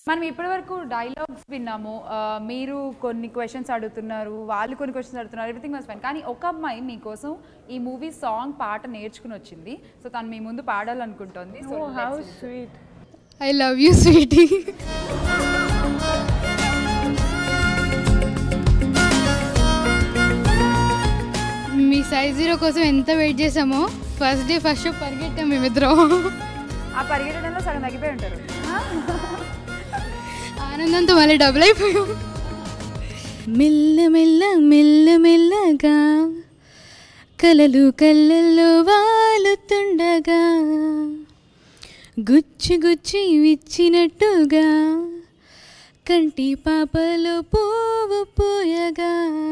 మనం ఇప్పటివరకు డైలాగ్స్ విన్నాము ఆ, మీరు కొన్ని క్వశ్చన్స్ అడుగుతున్నారు వాళ్ళు కొన్ని క్వశ్చన్స్ అడుగుతున్నారు ఎవ్రీథింగ్ వాస్ ఫైన్ కానీ ఒక అమ్మాయి మీకోసం ఈ మూవీ సాంగ్ పాట నేర్చుకుని వచ్చింది సో తను మీ ముందు పాడాలనుకుంటోంది so how sweet I love you Sweety మీ సైజ్ జీరో కోసం ఎంత వెయిట్ చేసామో ఫస్ట్ డే ఫస్ట్ షో పరిగెట్టాం మేమిద్దరం ఆ పరిగెట్టడంలో సగం తగ్గిపోయి ఉంటారు ఆనందంతో మళ్ళీ డబుల్ అయిపోయాం మెల్ల మెల్ల మెల్ల మెల్లగా కలలు కళ్ళల్లో వాలుతుండగా గుచ్చి గుచ్చి విచ్చినట్టుగా కంటి పాపలో పువ్వు పూయగా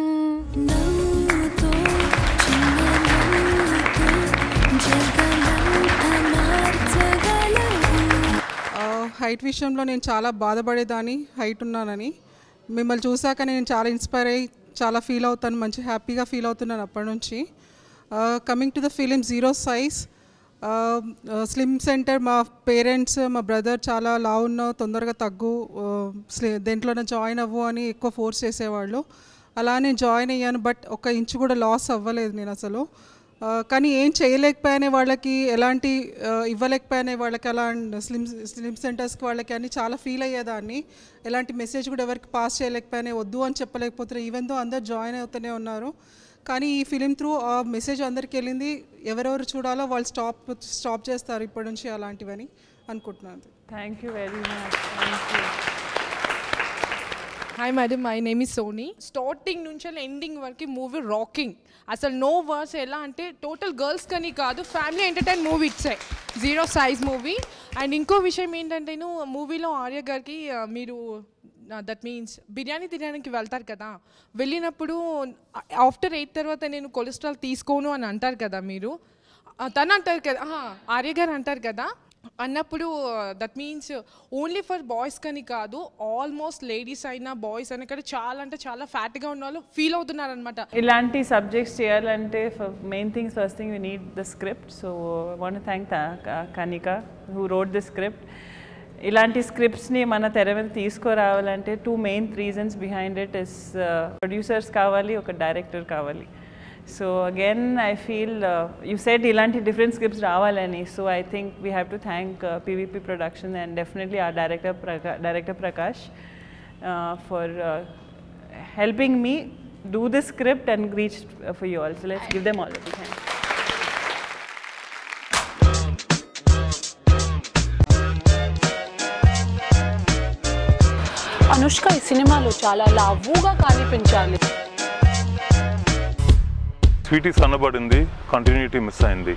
హైట్ విషయంలో నేను చాలా బాధపడేదాన్ని హైట్ ఉన్నానని మిమ్మల్ని చూశాక నేను చాలా ఇన్స్పైర్ అయ్యి చాలా ఫీల్ అవుతాను మంచి హ్యాపీగా ఫీల్ అవుతున్నాను అప్పటి నుంచి coming to the film zero size slim centre మా పేరెంట్స్ మా బ్రదర్ చాలా లా ఉన్నావు తొందరగా తగ్గు ఆ, స్లి- దేంట్లోనే జాయిన్ అవ్వు అని ఎక్కువ ఫోర్స్ చేసేవాళ్ళు అలా నేను జాయిన్ అయ్యాను బట్ ఒక ఇంచు కూడా లాస్ అవ్వలేదు నేను అసలు ఆ, కానీ ఏం చేయలేకపోయానే వాళ్ళకి ఎలాంటి ఆ, ఇవ్వలేకపోయానే వాళ్ళకి అలా స్లిమ్ స్లిమ్ సెంటర్స్కి వాళ్ళకి అని చాలా ఫీల్ అయ్యేదాన్ని ఎలాంటి మెసేజ్ కూడా ఎవరికి పాస్ చేయలేకపోయానే వద్దు అని చెప్పలేకపోతున్నారు ఈవెన్ దో అందరు జాయిన్ అవుతూనే ఉన్నారు కానీ ఈ ఫిలిం త్రూ ఆ మెసేజ్ అందరికి వెళ్ళింది ఎవరెవరు చూడాలో వాళ్ళు స్టాప్ స్టాప్ చేస్తారు ఇప్పటి నుంచి అలాంటివని అనుకుంటున్నాను thank you very much thank you hi madam my name is Soni starting నుంచి ఎండింగ్ వరకు మూవీ రాకింగ్ అసలు నో వర్స్ ఎలా అంటే టోటల్ గర్ల్స్ కని కాదు family entertain movie it's a zero size movie and ఇంకో విషయం ఏంటంటే మూవీలో ఆర్య గారికి ఆ, మీరు దట్ మీన్స్ బిర్యానీ తినడానికి వెళ్తారు కదా వెళ్ళినప్పుడు ఆఫ్టర్ ఎయిట్ తర్వాత నేను కొలెస్ట్రాల్ తీసుకోను అని అంటారు కదా మీరు ఆ, తను అంటారు కదా ఆహా, ఆర్య గారు అంటారు కదా అన్నప్పుడు that means only for boys కని కాదు ఆల్మోస్ట్ లేడీస్ అయినా బాయ్స్ అయినా ఇక్కడ చాలా అంటే చాలా ఫ్యాట్గా ఉన్న వాళ్ళు ఫీల్ అవుతున్నారు అనమాట ఇలాంటి సబ్జెక్ట్స్ చేయాలంటే main things first thing we need the script so want thank Kanika who wrote the script ఇలాంటి స్క్రిప్ట్స్ని మన తెర మీద తీసుకురావాలంటే two main reasons behind it is producers కావాలి ఒక డైరెక్టర్ కావాలి so again I feel you said ఇలాంటి డిఫరెంట్ స్క్రిప్ట్స్ రావాలని so I think we have to thank PVP production and definitely uh director ప్రకా director Prakash for helping me do the script and reach uh, for you all. So let's give them all a big hand. Anushka ఈ సినిమాలో చాలా లావుగా కనిపించాలి Sweety సన్నబడింది continuity miss అయింది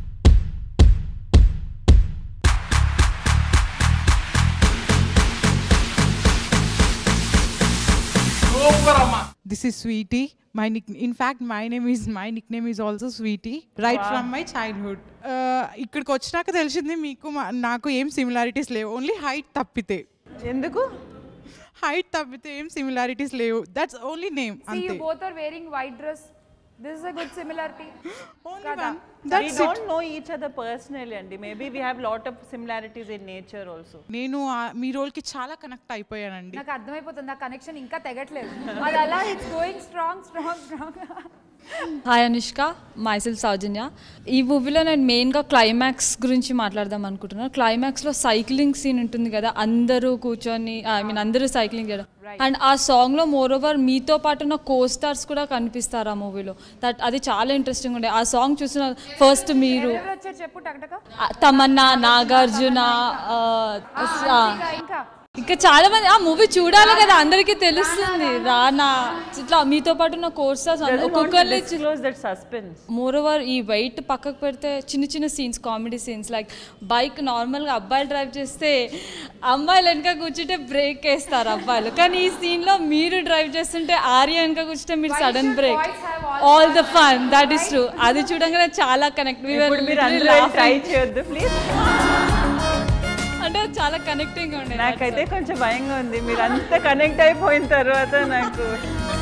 This is Sweetie. My nick, in fact, my name is my nickname is also Sweetie. Right from my childhood. Uh, ఇక్కడికి వచ్చినాక తెలిసింది మీకు మా- నాకు ఏం సిమిలారిటీస్ లేవు ఓన్లీ హైట్ తప్పితే ఎందుకు హైట్ తప్పితే ఏం సిమిలారిటీస్ లేవు that's only name See, you అంతే both are wearing white dress. This is a good similarity. Only Kada. one. we That's it. don't know each other personally, and maybe we have lot of similarities in nature also. నేను ఆ- మీ రోల్కి చాలా connect అయిపోయానండి నాకు అర్థమైపోతుంది ఆ connection ఇంకా తెగట్లేదు అది అలా it's going strong strong strong hi Anushka myself Soujanya ఈ మూవీలో నేను మెయిన్గా క్లైమాక్స్ గురించి మాట్లాడదాం అనుకుంటున్నాను క్లైమాక్స్లో సైక్లింగ్ సీన్ ఉంటుంది కదా అందరూ కూర్చొని ఐ మీన్ అందరూ సైక్లింగ్ చేయడం అండ్ ఆ సాంగ్లో మోర్ ఓవర్ మీతో పాటు ఉన్న కో స్టార్స్ కూడా కనిపిస్తారు ఆ మూవీలో దట్ అది చాలా ఇంట్రెస్టింగ్ ఉండే ఆ సాంగ్ చూసిన ఫస్ట్ మీరు ఎవరు వచ్చారు చెప్పు టకటక ఆ, తమన్నా నాగార్జున ఆ, ఆ, ఇంకా ఇంకా ఇంకా చాలా మంది ఆ మూవీ చూడాలి కదా అందరికీ తెలుస్తుంది రానా ఇట్లా మీతో పాటు ఉన్న కోర్సెస్ Doesn't want to ఒక్కొక్కరిని disclose that suspense. Moreover ఈ వెయిట్ పక్కకు పెడితే చిన్న చిన్న scenes comedy scenes like bike నార్మల్గా అబ్బాయిలు డ్రైవ్ చేస్తే అమ్మాయిలు వెనక కూర్చుంటే బ్రేక్ వేస్తారు అబ్బాయిలు కానీ ఈ సీన్లో మీరు డ్రైవ్ చేస్తుంటే ఆర్య వెనక కూర్చుంటే మీరు sudden brake all the fun that is true అది చూడంగానే చాలా కనెక్ట్ ఇప్పుడు మీరు అందరూ ట్రై చేయొద్దు ప్లీజ్ అంటే చాలా కనెక్టింగ్ ఉండే నాకైతే కొంచెం భయంగా ఉంది మీరు అంత కనెక్ట్ అయిపోయిన తర్వాత నాకు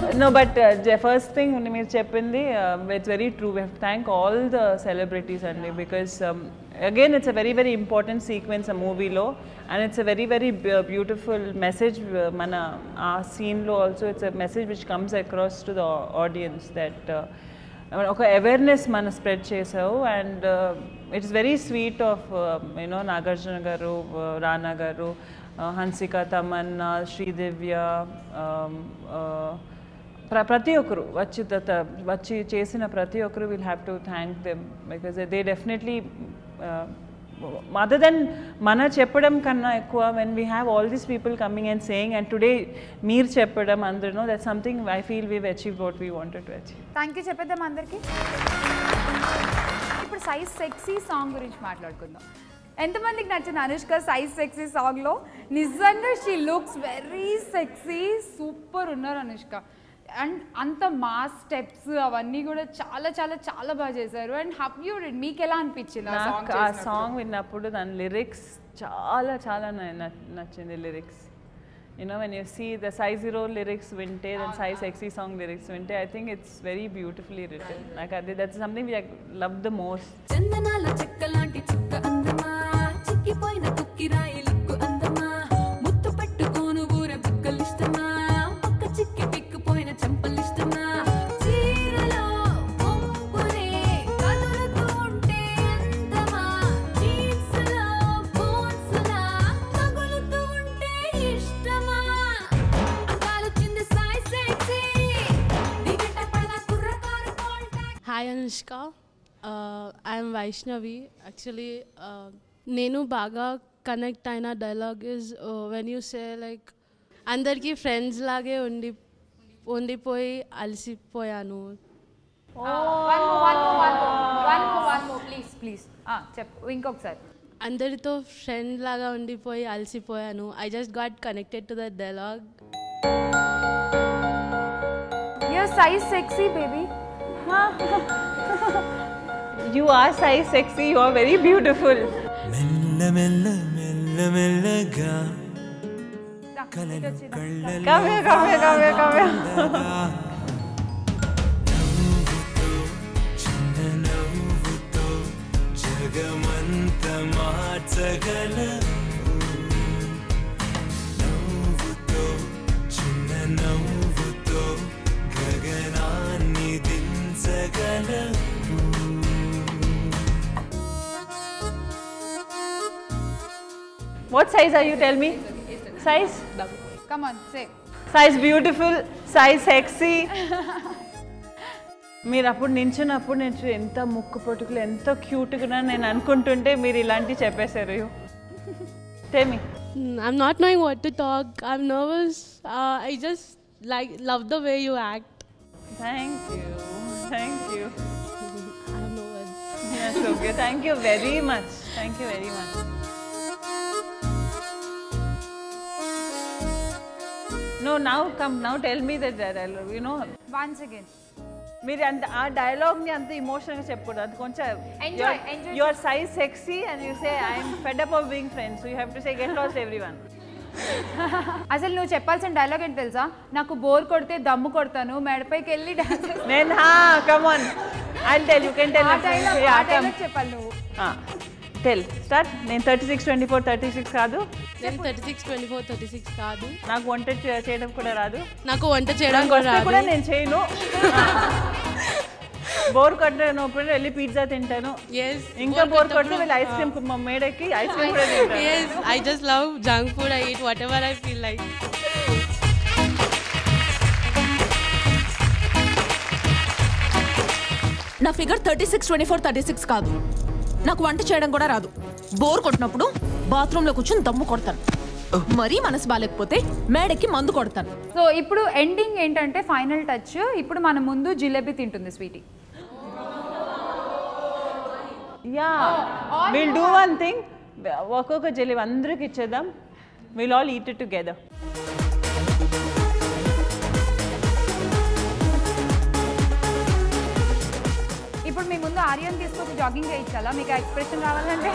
No, but uh, the first thing మీరు చెప్పింది it's very true we have thank all the celebrities అండి because again it's a very very important sequence ఆ మూవీలో and it's a very very beautiful message మన ఆ సీన్లో also it's a message which comes across to the audience that ఒక awareness మనం spread చేసావు and it's very sweet of you know Nagarjuna garu uh, రానా గారు uh, Hansika Tamannaah Sridivya um, uh, ప్ర ప్రతి ఒక్కరు వచ్చి త- త- వచ్చి చేసిన ప్రతి ఒక్కరు will have to thank them because they definitely other then మన చెప్పడం కన్నా ఎక్కువ when we have all these people coming and saying and today మీరు చెప్పడం అందరూ that something I feel we achieve what we wanted to achieve thank you చెప్పేద్దాం అందరికి ఇప్పుడు సైజ్ సెక్సీ సాంగ్ గురించి మాట్లాడుకుందాం ఎంతమందికి నచ్చింది అనుష్క సైజ్ సెక్సీ సాంగ్లో నిజంగా she looks very sexy super ఉన్నారు అనుష్క అండ్ అంత మాస్ స్టెప్స్ అవన్నీ కూడా చాలా చాలా చాలా బాగా చేశారు అండ్ హవ్ యూ డిడ్ మీకు ఎలా అనిపించింది ఆ సాంగ్ నాకు ఆ సాంగ్ విన్నప్పుడు దాని లిరిక్స్ చాలా చాలా న- న- నచ్చింది lyrics you know when you see the size zero lyrics వింటే then size sexy song lyrics వింటే I think it's very beautifully written నాకు అది that's something we love the most చందనాల చెక్కలాంటి చుక్క అందమా చిక్కిపోయిన కుక్కిరాయి లిక్కు అందమా ముత్తు పెట్టుకోను ఊరే బుక్కలిష్టమా పక్క చిక్కి పిక్కుపోయిన చెంపలిష్టమా చీరలో పొంపునే కదులుతూ ఉంటే అందమా జీన్స్లో బోన్స్లా తగులుతూ ఉంటే ఇష్టమా అందాలొచ్చింది సాయి సెక్సీ దిగట పడ కుర్రకారు contact hi Anushka I'm Vaishnavi actually నేను బాగా కనెక్ట్ అయిన dialogue is when you say like అందరికీ ఫ్రెండ్స్ లాగే ఉండి ఉండిపోయి అలసిపోయాను ప్లీజ్ ప్లీజ్ చెప్పు ఇంకొకసారి అందరితో ఫ్రెండ్ లాగా ఉండిపోయి అలసిపోయాను I just got connected to the dialogue your size sexy baby you are size sexy you are very beautiful మెల్ల మెల్ల మెల్ల మెల్లగా కలలు కళ్ళలో కావ్య కావ్య కావ్య కావ్య నవ్వుతో చిన్న నవ్వుతో జగమంత మార్చగల నవ్వుతో చిన్న నవ్వుతో గగనాన్ని దించగల what size are you tell me size come on say size beautiful size sexy మీరు అప్పుడు నించున్నప్పుడు నేను ఎంత ముక్కు పొట్టుకులు ఎంత క్యూట్గా నేను అనుకుంటుంటే మీరు ఇలాంటివి చెప్పేశారు టేమి I'm not knowing what to talk I'm nervous I just like love the way you act thank you thank you I have no words Yes, okay. Thank you very much. Thank you very much. No, now come. Now tell me that dialogue. You know, once again మీరు అంత ఆ డైలాగ్ని అంత ఇమోషనల్గా చెప్పకూడదు అది కొంచెం Enjoy, enjoy. Your size sexy and you say I'm fed up of being friends you have to say get lost everyone అసలు నువ్వు చెప్పాల్సిన డైలాగ్ ఏంటి తెలుసా నాకు బోర్ కొడితే దమ్ము కొడతాను మెడపైకి వెళ్ళి డాన్స్ నేను come on I tell you can tell ఆ dialogue- ఆ dialogue చెప్పాలి నువ్వు టెల్ స్టార్ట్ నేను thirty six twenty four thirty six కాదు నేను thirty six twenty four thirty six కాదు నాకు వంట చే- చేయడం కూడా రాదు నాకు వంట చేయడం నాకు కూడా వస్తే కూడా రాదు నేను చేయను బోర్ కొట్టినప్పుడు వెళ్ళి పిజ్జా తింటాను Yes, ఇంకా bore బోర్ కొడితే కొట్టినప్పుడు- వెళ్ళి ఐస్ క్రీమ్ మేడకి ఐస్ క్రీమ్ కూడా తింటాను yes, I just love junk food. I eat whatever I feel like. నా figure thirty six twenty four thirty six కాదు నాకు వంట చేయడం కూడా రాదు బోర్ కొట్టినప్పుడు బాత్రూంలో కూర్చొని దమ్ము కొడతాను మరీ మనసు బాగాలేకపోతే మేడకి మందు కొడతాను సో ఇప్పుడు ఎండింగ్ ఏంటంటే ఫైనల్ టచ్ ఇప్పుడు మన ముందు జిలేబీ తింటుంది Sweety yeah will do one thing ఒక్కొక్క జెలి అందరికి ఇచ్చేద్దాం will all eat it together ఇప్పుడు మీ ముందు ఆర్యన్ తీసుకొచ్చి జాగింగ్ చేయించాలా మీకు ఎక్స్ప్రెషన్ రావాలంటే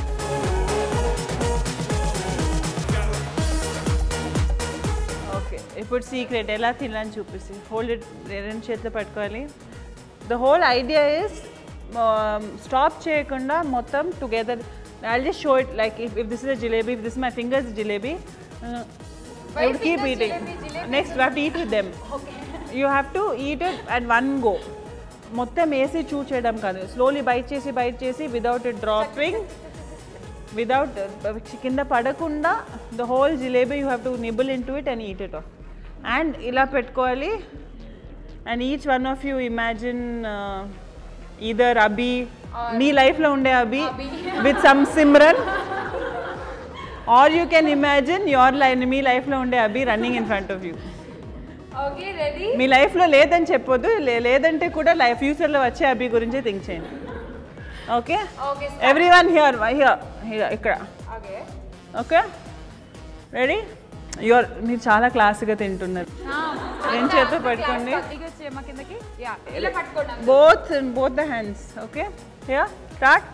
ఓకే ఇప్పుడు సీక్రెట్ ఎలా తినాలని చూపిస్తుంది హోల్డ్ ఇట్ రెండు చేతిలో పట్టుకోవాలి the whole idea is stop చేయకుండా మొత్తం together I just show it like if if this is jalebi if this my fingers jalebi Why keep fingers eating jalebi, jalebi? Next have to eat with them you have to eat it at one go మొత్తం వేసి చూ చేయడం కాదు slowly bite చేసి bite చేసి without it dropping without కింద పడకుండా the whole jalebi you have to nibble in into it and eat it and ఇలా పెట్టుకోవాలి and each one of you imagine either Abhi మీ లైఫ్లో ఉండే Abhi with some Simran or you can imagine your life మీ లైఫ్లో ఉండే Abhi running in front of you okay ready మీ లైఫ్లో లేదని చెప్పొద్దు లే- లేదంటే కూడా లైఫ్ ఫ్యూచర్లో వచ్చే అభి గురించే థింక్ చేయండి okay okay everyone here here here ఇక్కడ ఓకే ఓకే రెడీ యువర్ మీరు చాలా క్లాస్గా తింటున్నారు ఏం చేతో పట్టుకోండి కొద్దిగా వచ్చేయమ్మా కిందకి యా ఇలా పట్టుకోండి both both the hands okay here start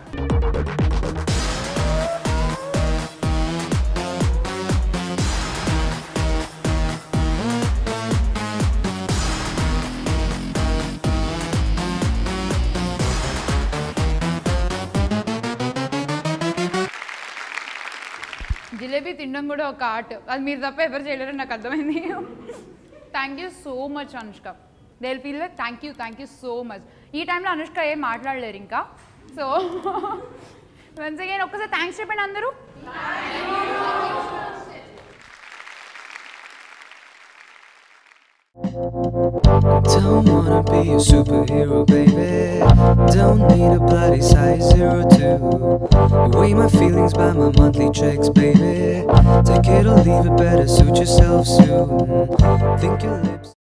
jalebi తినడం కూడా ఒక ఆర్ట్ అది మీరు తప్ప ఎవరు చేయలేరని నాకు అర్థమైంది thank you so much Anushka they feel thank you thank you so much ఈ టైంలో అనుష్క ఏం మాట్లాడలేరు ఇంకా సో వన్స్ అగైన్ ఒక్కసారి థ్యాంక్స్ చెప్పండి అందరూ Don't wanna be a superhero, baby. Don't need a bloody size zero two. You weigh my feelings by my monthly checks, baby. Take it or leave it, better suit yourself soon. Think your lips.